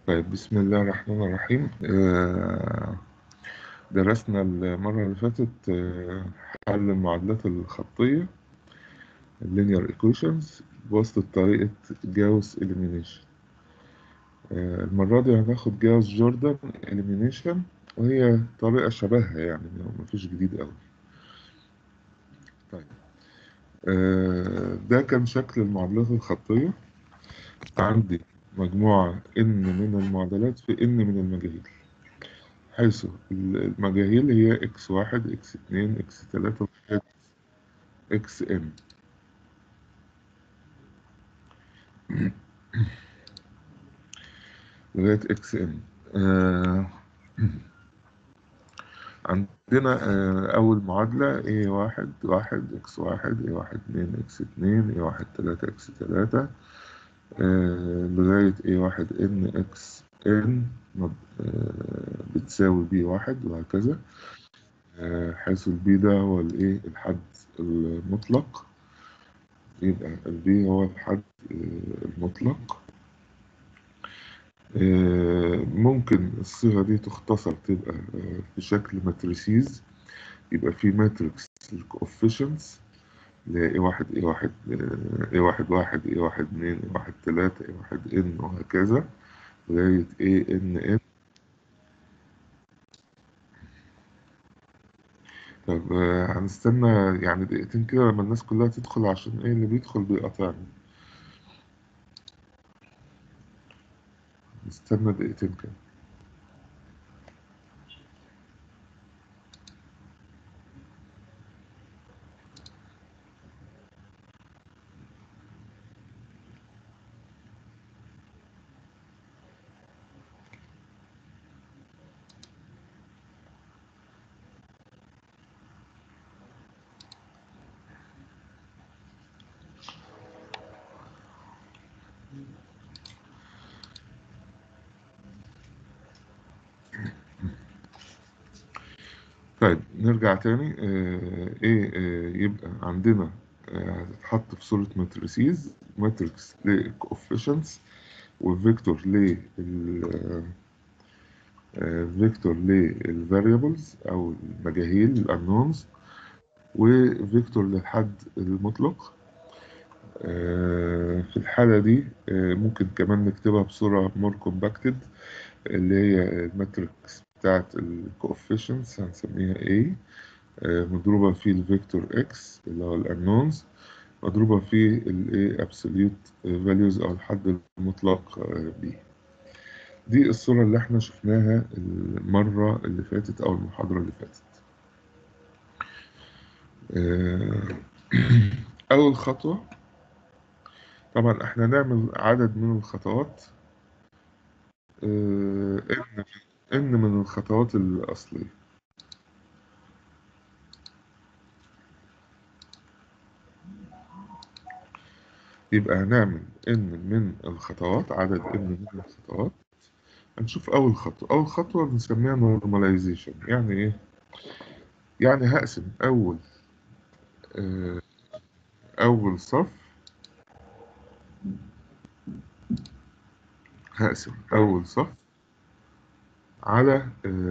طيب بسم الله الرحمن الرحيم آه، درسنا المرة اللي فاتت آه، حل المعادلات الخطية linear equations بواسطة طريقة جاوس elimination آه، المرة دي هناخد جاوس جوردن elimination وهي طريقة شبهها يعني مفيش جديد أوي طيب آه، ده كان شكل المعادلات الخطية عندي مجموعة n من المعادلات في n من المجاهيل حيث المجاهيل هي x1 x2 x3 لغاية xn لغاية xn آه عندنا آه أول معادلة a1 1 x1 a1 2 x2 a1 3 x3 آه لغاية a1 n x n بتساوي b واحد وهكذا آه حيث البي ده هو الايه الحد المطلق يبقى البي هو الحد المطلق آه ممكن الصيغة دي تختصر تبقى في شكل ماتريسيز يبقى في ماتريكس الكوفيشنتس اللي هي اي واحد اي واحد اي واحد واحد اي واحد اتنين اي واحد تلاتة اي واحد ان وهكذا لغاية اي ان ان طب هنستنى يعني دقيقتين كده لما الناس كلها تدخل عشان ايه اللي بيدخل بيقطعني نستنى دقيقتين كده طيب نرجع تاني آه ايه آه يبقى عندنا هتتحط آه في صورة ماتريسيز ماتريكس للكوفيشنتس وفيكتور لل فيكتور للفاريبلز او المجاهيل الانونز وفيكتور للحد المطلق في الحالة دي ممكن كمان نكتبها بصورة مور كومباكتد اللي هي الماتريكس بتاعت الكوفيشنتس هنسميها A مضروبة في الفيكتور X اللي هو الانونز مضروبة في ال A absolute values أو الحد المطلق B دي الصورة اللي احنا شفناها المرة اللي فاتت أو المحاضرة اللي فاتت أول خطوة طبعا احنا نعمل عدد من الخطوات ان ان من الخطوات الأصلية يبقى هنعمل ان من الخطوات عدد ان من الخطوات هنشوف أول خطوة أول خطوة بنسميها نورماليزيشن يعني إيه؟ يعني هقسم أول أول صف هقسم أول صف على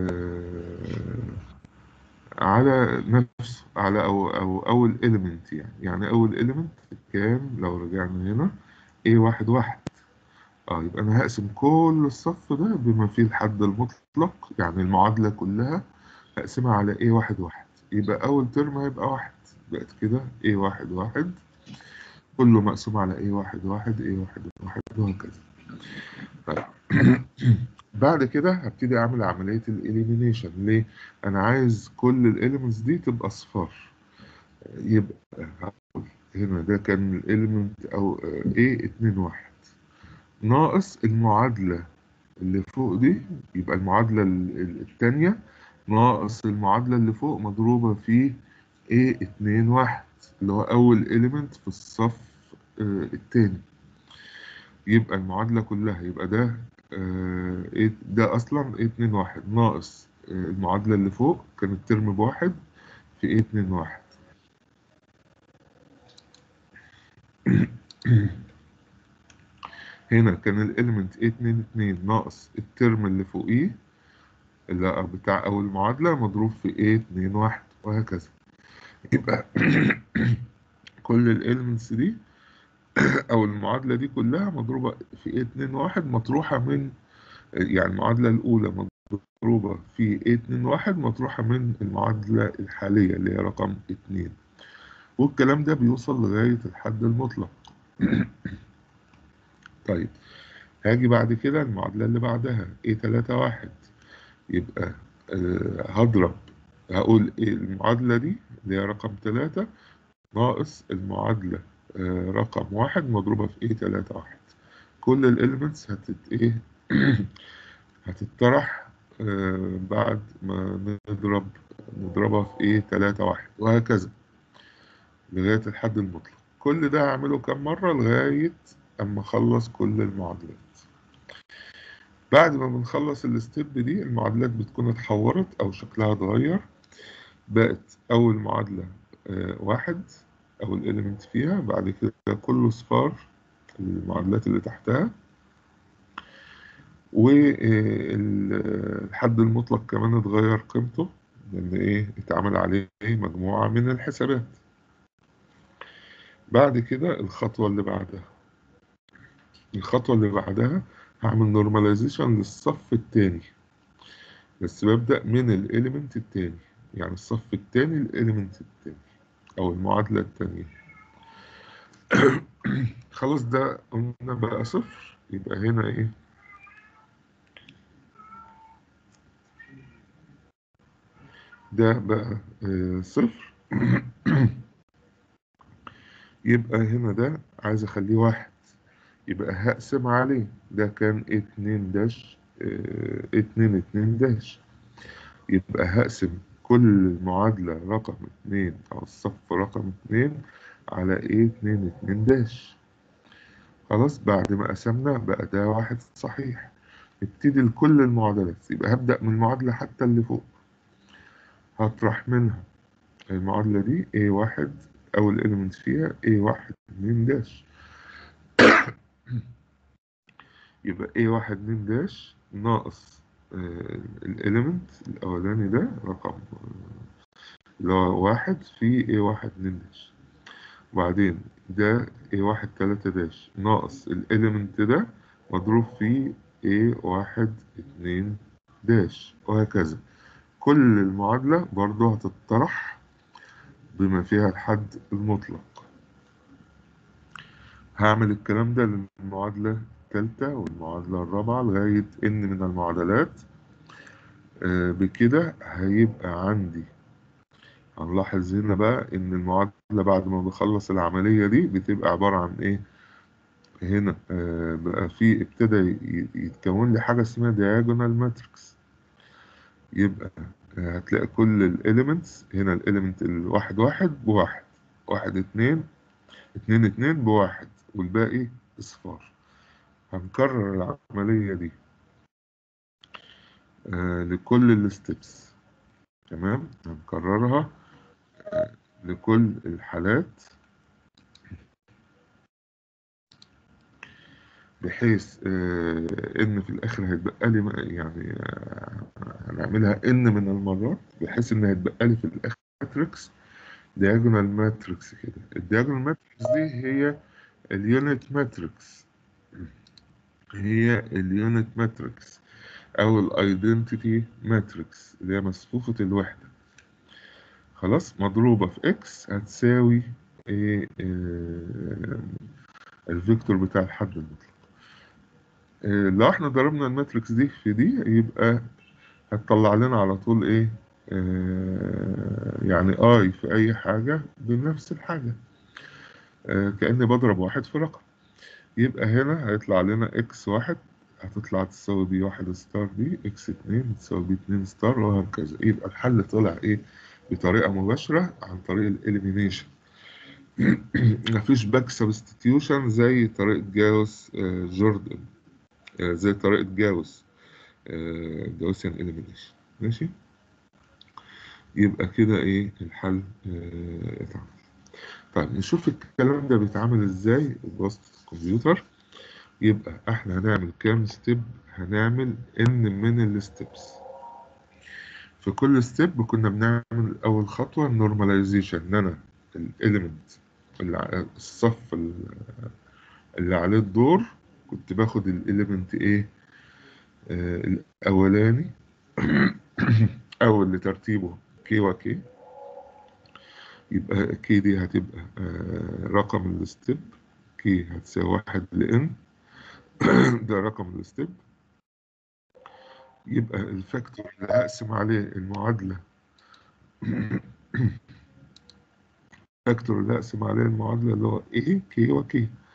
على نفسه على أو, أو أول إيليمنت يعني يعني أول إيليمنت كام لو رجعنا هنا A واحد واحد اه يبقى أنا هقسم كل الصف ده بما فيه الحد المطلق يعني المعادلة كلها هقسمها على A واحد واحد يبقى أول ترم هيبقى واحد بقت كده A واحد واحد كله مقسوم على A واحد واحد A واحد واحد وهكذا طيب بعد كده هبتدي اعمل عمليه الاليمينيشن ليه انا عايز كل الاليمنتس دي تبقى صفار يبقى هقول هنا ده كان الاليمنت او A 2 1 ناقص المعادله اللي فوق دي يبقى المعادله الثانيه ناقص المعادله اللي فوق مضروبه في A 2 1 اللي هو اول اليمنت في الصف الثاني يبقى المعادلة كلها يبقى ده آه ده أصلا ايه اتنين واحد ناقص آه المعادلة اللي فوق كان الترم بواحد في ايه اتنين واحد هنا كان الاليمنت A 2 2 ناقص الترم اللي فوقيه اللي بتاع أول معادلة مضروب في A 2 1 وهكذا يبقى كل الاليمنتس دي أو المعادلة دي كلها مضروبة في A 2 1 مطروحة من يعني المعادلة الأولى مضروبة في A 2 1 مطروحة من المعادلة الحالية اللي هي رقم 2 والكلام ده بيوصل لغاية الحد المطلق طيب هاجي بعد كده المعادلة اللي بعدها A 3 1 يبقى آه هضرب هقول إيه المعادلة دي اللي هي رقم 3 ناقص المعادلة آه رقم 1 مضروبة في A 3 1 كل الاليمنتس هتت ايه هتطرح آه بعد ما نضرب نضربها في ايه 3 1 وهكذا لغاية الحد المطلق كل ده هعمله كم مرة لغاية أما أخلص كل المعادلات بعد ما بنخلص الستيب دي المعادلات بتكون اتحورت أو شكلها اتغير بقت أول معادلة آه واحد أو الإليمنت فيها بعد كده كله صفار المعادلات اللي تحتها والحد المطلق كمان اتغير قيمته لأن إيه اتعمل عليه مجموعة من الحسابات بعد كده الخطوة اللي بعدها الخطوة اللي بعدها هعمل نورماليزيشن للصف التاني بس ببدأ من الإليمنت التاني يعني الصف التاني الإليمنت التاني أو المعادلة التانية خلاص ده قلنا بقى صفر يبقى هنا إيه ده بقى آه صفر يبقى هنا ده عايز اخليه واحد يبقى هقسم عليه ده كان اتنين داش اه اتنين اتنين داش يبقى هقسم كل معادلة رقم اتنين او الصف رقم اتنين على ايه اتنين اتنين داش خلاص بعد ما قسمنا بقى ده واحد صحيح نبتدي لكل المعادلات يبقى هبدأ من المعادلة حتى اللي فوق هطرح منها المعادلة دي A واحد أول إليمنت فيها A واحد اتنين داش يبقى A واحد اتنين داش ناقص الإليمنت الأولاني ده رقم اللي هو واحد في A واحد اتنين داش وبعدين ده A واحد تلاتة داش ناقص الإليمنت ده مضروب في A واحد اتنين داش وهكذا كل المعادلة برضو هتطرح بما فيها الحد المطلق هعمل الكلام ده للمعادلة الثالثة والمعادلة الرابعة لغاية إن من المعادلات آه بكده هيبقى عندي هنلاحظ هنا بقى إن المعادلة بعد ما بخلص العملية دي بتبقى عبارة عن إيه هنا آه بقى في ابتدى يتكون لي حاجة اسمها diagonal matrix يبقى هتلاقي كل الاليمنتس هنا الاليمنت الواحد واحد بواحد واحد اتنين اتنين اتنين بواحد والباقي اصفار هنكرر العملية دي آه لكل الستبس تمام هنكررها آه لكل الحالات بحيث آه ان في الاخر هيتبقى لي يعني آه هنعملها ان من المرات بحيث ان هيتبقى لي في الاخر ماتريكس diagonal ماتريكس كده الدياجونال ماتريكس دي هي اليونت ماتريكس هي اليونت ماتريكس او الايدنتيتي ماتريكس اللي هي مصفوفة الوحدة خلاص مضروبة في اكس هتساوي ايه آه الفيكتور بتاع الحد المطلق لو احنا ضربنا الماتريكس دي في دي يبقى هتطلع لنا على طول ايه آه يعني اي في اي حاجة بنفس الحاجة آه كأني بضرب واحد في رقم يبقى هنا هيطلع لنا اكس واحد هتطلع تساوي بي واحد ستار دي اكس اتنين تساوي بي اتنين ستار وهكذا يبقى الحل طلع ايه بطريقة مباشرة عن طريق الاليمينيشن مفيش باك سبستيتيوشن زي طريقة جاوس آه جوردن زي طريقة جاوس جاوسيان إليمينيشن ماشي يبقى كده إيه الحل اتعمل طيب نشوف الكلام ده بيتعمل إزاي بواسطة الكمبيوتر يبقى احنا هنعمل كام ستيب هنعمل ان من الستبس في كل ستيب كنا بنعمل اول خطوه نورماليزيشن ان انا الاليمنت الصف اللي عليه الدور كنت باخد الاليمنت ايه آه الاولاني او اللي ترتيبه كي وكي يبقى كي دي هتبقى آه رقم الستيب كي هتساوي واحد لان ده رقم الستيب يبقى الفاكتور اللي هقسم عليه المعادلة الفاكتور اللي هقسم عليه المعادلة اللي هو A K و K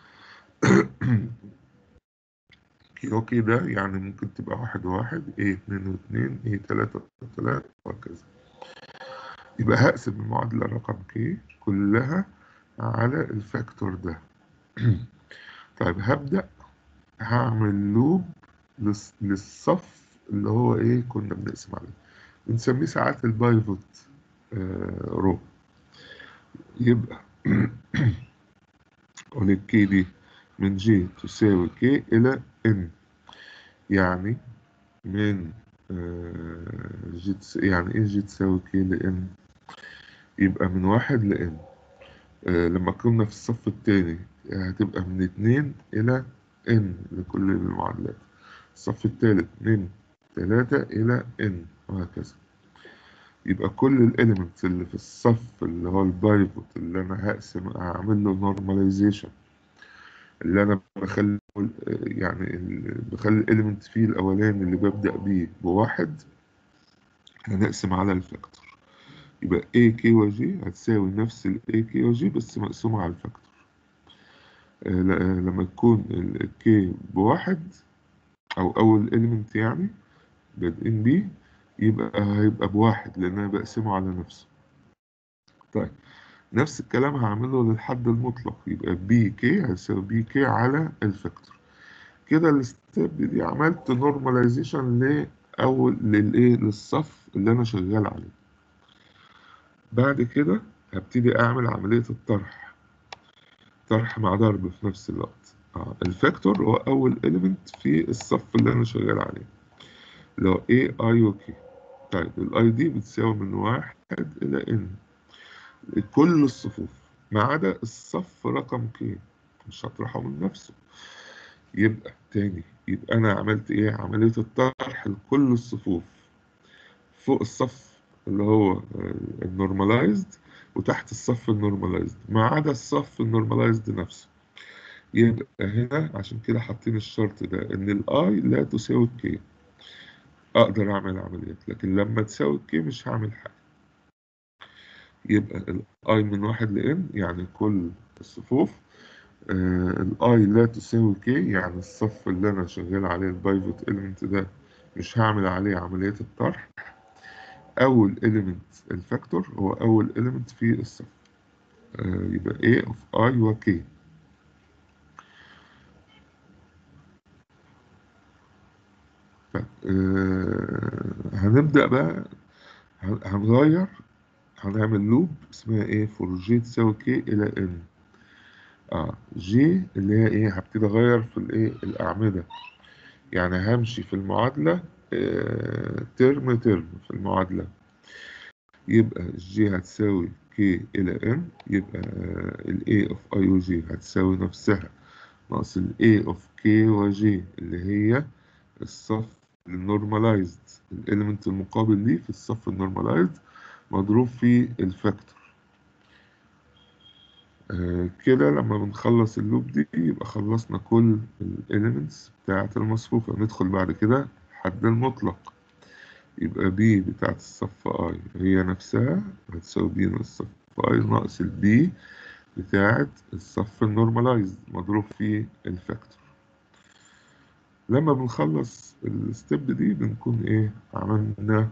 K و K ده يعني ممكن تبقى واحد وواحد A اتنين واتنين A تلاتة وتلاتة وهكذا يبقى هقسم المعادلة رقم K كلها على الفاكتور ده طيب هبدأ هعمل لوب للصف اللي هو ايه كنا بنقسم عليه بنسميه ساعات البايفوت آه رو يبقى قول الكي دي من جي تساوي كي إلى ان يعني من آه جي تس... يعني ايه جي تساوي كي لان يبقى من واحد لان آه لما كنا في الصف التاني هتبقى من اتنين إلى ان لكل المعادلات الصف الثالث من ثلاثة إلى n وهكذا يبقى كل الاليمنتس اللي في الصف اللي هو البايفوت اللي أنا هقسم هعمل له نورماليزيشن اللي أنا بخلي يعني بخلي الاليمنت فيه الأولاني اللي ببدأ بيه بواحد هنقسم على الفاكتور يبقى a k و g هتساوي نفس ال a k و g بس مقسومة على الفاكتور لما تكون ال k بواحد أو أول إليمنت يعني بادئين بيه يبقى هيبقى بواحد لأن أنا بقسمه على نفسه طيب نفس الكلام هعمله للحد المطلق يبقى بي كي هيساوي بي كي على الفاكتور كده الستيب دي عملت نورماليزيشن لأول للإيه للصف اللي أنا شغال عليه بعد كده هبتدي أعمل عملية الطرح طرح مع ضرب في نفس الوقت آه. الفاكتور هو أول إليمنت في الصف اللي أنا شغال عليه اللي هو A I و K طيب ال I دي بتساوي من واحد إلى N كل الصفوف ما عدا الصف رقم K مش هطرحه من نفسه يبقى تاني يبقى أنا عملت إيه عملية الطرح لكل الصفوف فوق الصف اللي هو النورماليزد وتحت الصف النورماليزد ما عدا الصف النورماليزد نفسه يبقى هنا عشان كده حاطين الشرط ده ان الاي لا تساوي الكي اقدر اعمل عمليات لكن لما تساوي الكي مش هعمل حاجه يبقى الاي من واحد لان يعني كل الصفوف آه الاي لا تساوي كي يعني الصف اللي انا شغال عليه البايفوت اليمنت ده مش هعمل عليه عمليه الطرح اول اليمنت الفاكتور هو اول اليمنت في الصف آه يبقى a of i و k آه هنبدأ بقى هنغير هنعمل لوب اسمها ايه فور جي تساوي كي الى ان اه جي اللي هي ايه هبتدي اغير في الايه الاعمده يعني همشي في المعادله آه ترم ترم في المعادله يبقى جي هتساوي كي الى ان يبقى ال A of I و G هتساوي نفسها ناقص ال A of K و G اللي هي الصف النورماليزد الاليمنت المقابل ليه في الصف النورماليزد مضروب في الفاكتور آه كده لما بنخلص اللوب دي يبقى خلصنا كل الاليمنتس بتاعة المصفوفة ندخل بعد كده حد المطلق يبقى بي بتاعة الصف اي هي نفسها هتساوي بي ناقص الصف اي ناقص البي بتاعة الصف النورماليزد مضروب في الفاكتور لما بنخلص الستيب دي بنكون ايه عملنا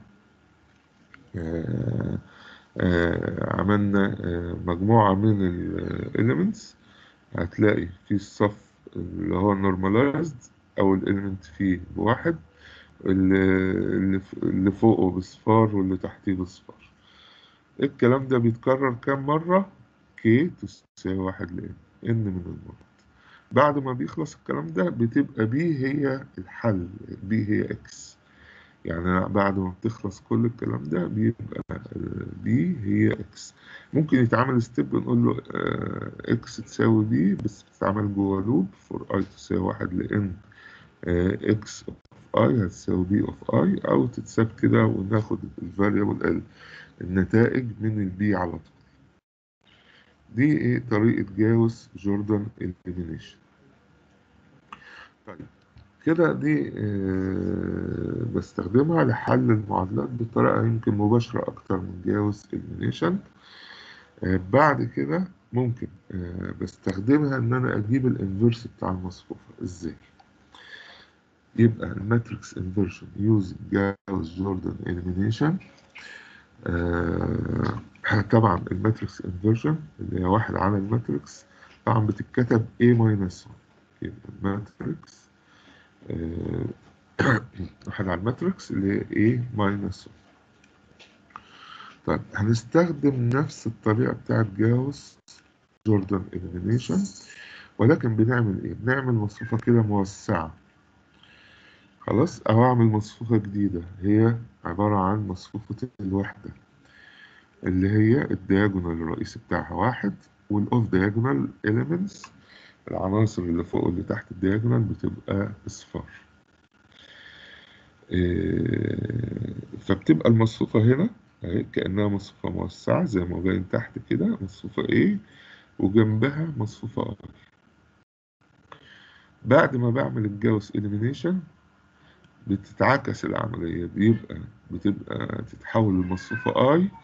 آه آه عملنا آه مجموعة من الاليمنتس هتلاقي في الصف اللي هو النورماليزد أو الاليمنت فيه بواحد اللي اللي فوقه بصفار واللي تحتيه بصفار الكلام ده بيتكرر كام مرة كي تساوي واحد لإن إن من المرات بعد ما بيخلص الكلام ده بتبقى بي هي الحل بي هي اكس يعني بعد ما بتخلص كل الكلام ده بيبقى بي هي اكس ممكن يتعمل ستيب نقول له اكس تساوي بي بس بتتعمل جوه لوب فور اي تساوي واحد لان اكس اوف اي هتساوي بي اوف اي او تتساب كده وناخد الفاريبل ال النتائج من البي على طول دي ايه طريقة جاوس جوردان اليمينيشن طيب كده دي آه بستخدمها لحل المعادلات بطريقة يمكن مباشرة أكتر من جاوس اليمينيشن آه بعد كده ممكن آه بستخدمها إن أنا أجيب الانفرس بتاع المصفوفة إزاي؟ يبقى الماتريكس انفرشن يوزنج جاوس جوردان اليمينيشن آه طبعا الماتريكس انفرجن اللي هي واحد على الماتريكس طبعا بتتكتب A ماينس 1 يبقى الماتريكس آه واحد على الماتريكس اللي هي A ماينس 1 طيب هنستخدم نفس الطريقة بتاعت جاوس جوردان إليمينيشن ولكن بنعمل إيه؟ بنعمل مصفوفة كده موسعة خلاص أو أعمل مصفوفة جديدة هي عبارة عن مصفوفة الوحدة اللي هي الدياجونال الرئيسي بتاعها واحد والأوف دياجونال إيليمنتس العناصر اللي فوق واللي تحت الدياجونال بتبقى أصفار إيه فبتبقى المصفوفة هنا أهي كأنها مصفوفة موسعة زي ما باين تحت كده مصفوفة A وجنبها مصفوفة I بعد ما بعمل الجاوس إليمينيشن بتتعكس العملية بيبقى بتبقى تتحول لمصفوفة I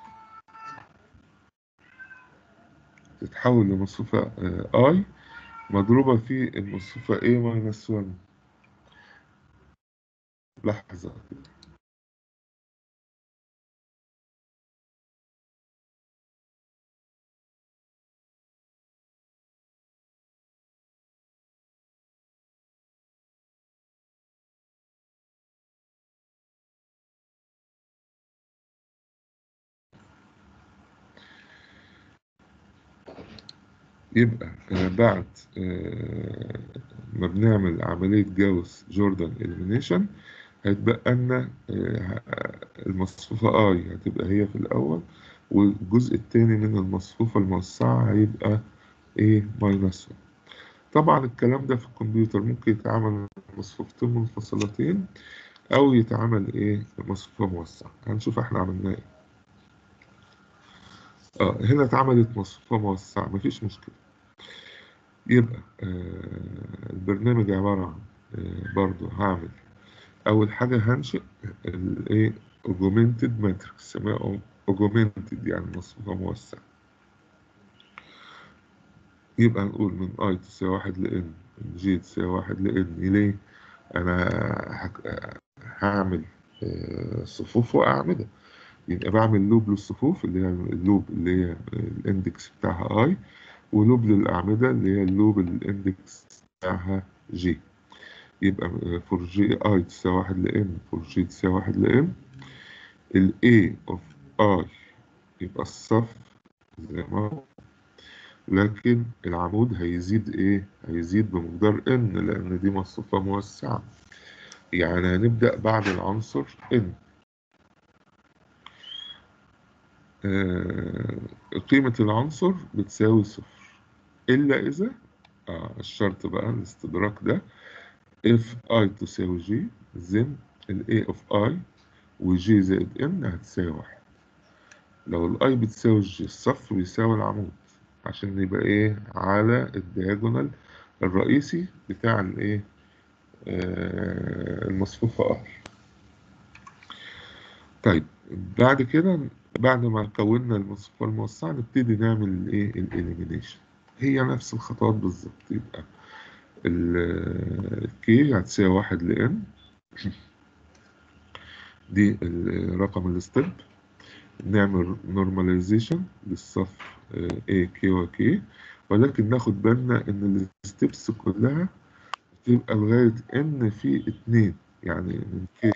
تتحول لمصفوفة I مضروبة في المصفوفة A ماينس 1 لحظة كده يبقى بعد ما بنعمل عملية جاوس جوردان إليمينيشن هيتبقى لنا المصفوفة I هتبقى هي في الأول والجزء التاني من المصفوفة الموسعة هيبقى A ماينس 1 طبعا الكلام ده في الكمبيوتر ممكن يتعمل مصفوفتين منفصلتين أو يتعمل إيه مصفوفة موسعة هنشوف إحنا عملنا إيه اه هنا اتعملت مصفوفة موسعة مفيش مشكلة يبقى آه البرنامج عبارة عن آه برضو هعمل أول حاجة هنشئ الإيه أوجمنتد ماتريكس اسمها أوجمنتد يعني مصفوفة موسعة يبقى نقول من I تساوي واحد لإن من J تساوي واحد لإن ليه؟ أنا هعمل آه صفوف وأعمدة يبقى بعمل لوب للصفوف اللي هي اللوب اللي هي الاندكس بتاعها اي ولوب للأعمدة اللي هي اللوب الاندكس بتاعها جي يبقى فور جي اي تساوي واحد لان فور جي تساوي واحد لان ال A of I يبقى الصف زي ما هو لكن العمود هيزيد ايه هيزيد بمقدار n لان دي مصفوفة موسعة يعني هنبدأ بعد العنصر n آه قيمة العنصر بتساوي صفر إلا إذا آه الشرط بقى الاستدراك ده if i تساوي g then ال a of i و g زائد n هتساوي واحد لو ال i بتساوي g الصف بيساوي العمود عشان يبقى إيه على الدياجونال الرئيسي بتاع الإيه آه المصفوفة r طيب بعد كده بعد ما كونا المصفوفة الموسعة نبتدي نعمل الايه الاليمينيشن هي نفس الخطوات بالظبط يبقى الكي هتساوي واحد لان دي رقم الستيب نعمل نورماليزيشن للصف A K و K ولكن ناخد بالنا ان الستبس كلها بتبقى لغاية ان في اتنين يعني من K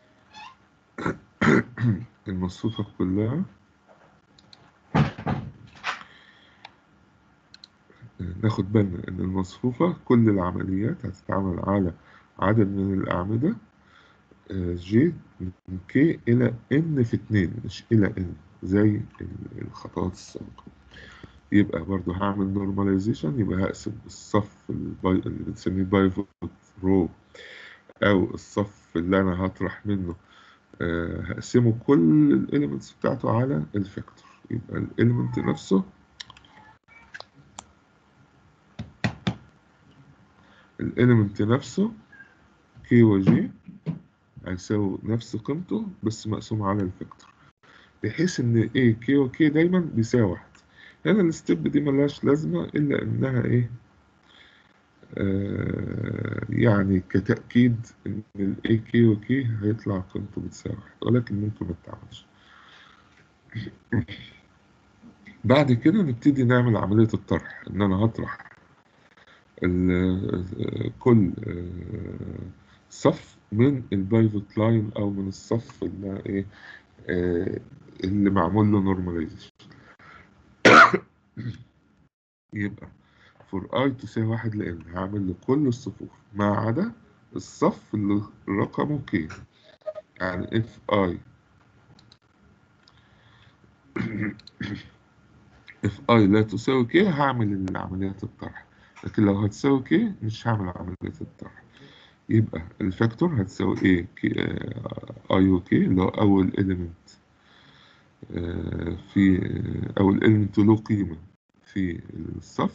المصفوفة كلها ناخد بالنا إن المصفوفة كل العمليات هتتعمل على عدد من الأعمدة جي من كي إلى إن في اتنين مش إلى إن زي الخطوات السابقة يبقى برضو هعمل نورماليزيشن يبقى هقسم الصف البي... اللي بنسميه بايفوت رو أو الصف اللي أنا هطرح منه أه هقسمه كل الإليمنتس بتاعته على الفاكتور يبقى الإليمنت نفسه الإليمنت نفسه كي وجي هيساوي نفس قيمته بس مقسوم على الفاكتور بحيث ان ايه كي وكي دايما بيساوي واحد هنا الستيب دي ملهاش لازمة الا انها ايه آه يعني كتأكيد ان الاي كي وكي هيطلع قيمته بتساوي واحد ولكن ممكن ما تتعملش بعد كده نبتدي نعمل عملية الطرح ان انا هطرح كل صف من البايفوت لاين او من الصف اللي ايه آه اللي معمول له نورماليزيشن يبقى فور اي تساوي واحد لان هعمل له كل الصفوف ما عدا الصف اللي رقمه كي يعني اف اي اف اي لا تساوي كي هعمل عمليات الطرح لكن لو هتساوي كي مش هعمل عملية الطرح يبقى الفاكتور هتساوي ايه كي اي وكي اللي هو اول اليمنت في اول اليمنت له قيمة في الصف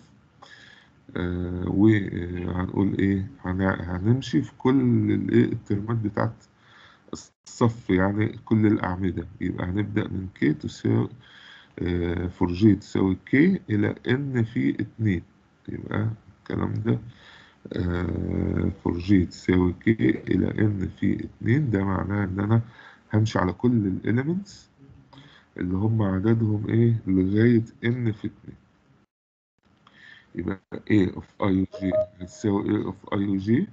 وهنقول ايه هنمشي في كل الايه الترمات بتاعت الصف يعني كل الأعمدة يبقى هنبدأ من كي تساوي فور جي تساوي كي إلى إن في اتنين يبقى الكلام ده فور جي تساوي كي إلى إن في اتنين ده معناه إن أنا همشي على كل الإليمنتس اللي هم عددهم إيه لغاية إن في اتنين يبقى A of I و G هتساوي A of I و G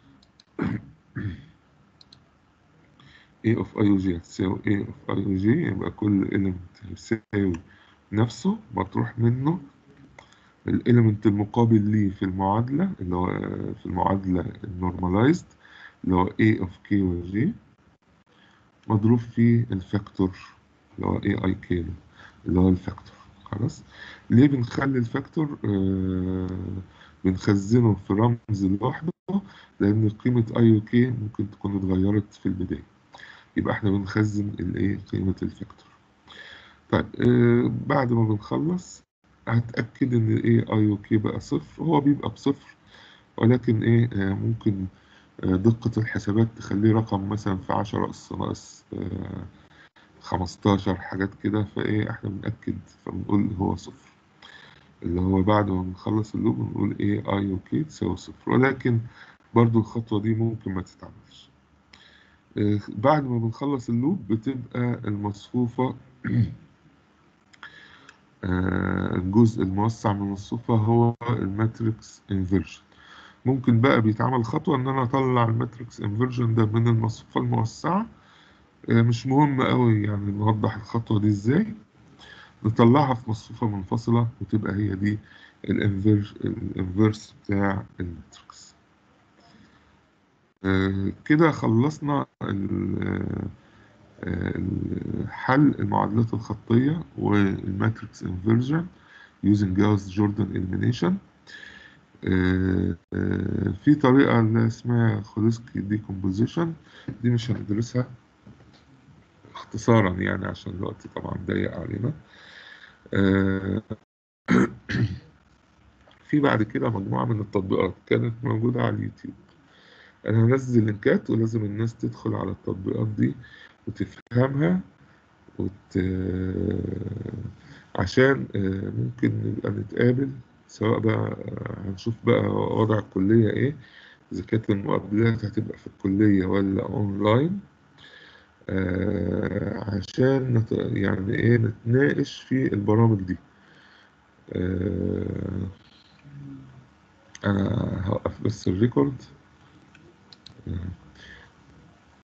A of I و G هتساوي A of I و G يبقى كل element هيساوي نفسه مطروح منه الاليمنت المقابل ليه في المعادلة اللي هو في المعادلة النورماليزد اللي هو A of K و G مضروب في الفاكتور اللي هو A I K اللي هو الفاكتور خلاص ليه بنخلي الفاكتور آه بنخزنه في رمز لوحده لأن قيمة I و K ممكن تكون اتغيرت في البداية يبقى احنا بنخزن الايه قيمة الفاكتور طيب آه بعد ما بنخلص هتأكد إن إيه أي وكي بقى صفر هو بيبقى بصفر ولكن إيه آه ممكن آه دقة الحسابات تخليه رقم مثلا في عشرة أس ناقص آه خمستاشر حاجات كده فإيه إحنا بنأكد فبنقول هو صفر اللي هو بعد ما بنخلص اللوب بنقول إيه أي وكي تساوي صفر ولكن برضو الخطوة دي ممكن ما تتعملش بعد ما بنخلص اللوب بتبقى المصفوفة الجزء الموسع من الصفة هو الماتريكس انفيرجن ممكن بقى بيتعمل خطوة ان انا اطلع الماتريكس انفيرجن ده من المصفوفة الموسعة مش مهم قوي يعني نوضح الخطوة دي ازاي نطلعها في مصفوفة منفصلة وتبقى هي دي الانفيرس بتاع الماتريكس كده خلصنا حل المعادلات الخطية والماتريكس انفيرجن using Gauss Jordan elimination في طريقة اللي اسمها خولسكي ديكومبوزيشن دي مش هندرسها اختصارا يعني عشان الوقت طبعا ضيق علينا في بعد كده مجموعة من التطبيقات كانت موجودة على اليوتيوب أنا هنزل لينكات ولازم الناس تدخل على التطبيقات دي وتفهمها وت... عشان ممكن نبقى نتقابل سواء بقى هنشوف بقى وضع الكلية ايه إذا كانت المقابلات هتبقى في الكلية ولا أونلاين آه عشان نت... يعني ايه نتناقش في البرامج دي آه أنا هوقف بس الريكورد آه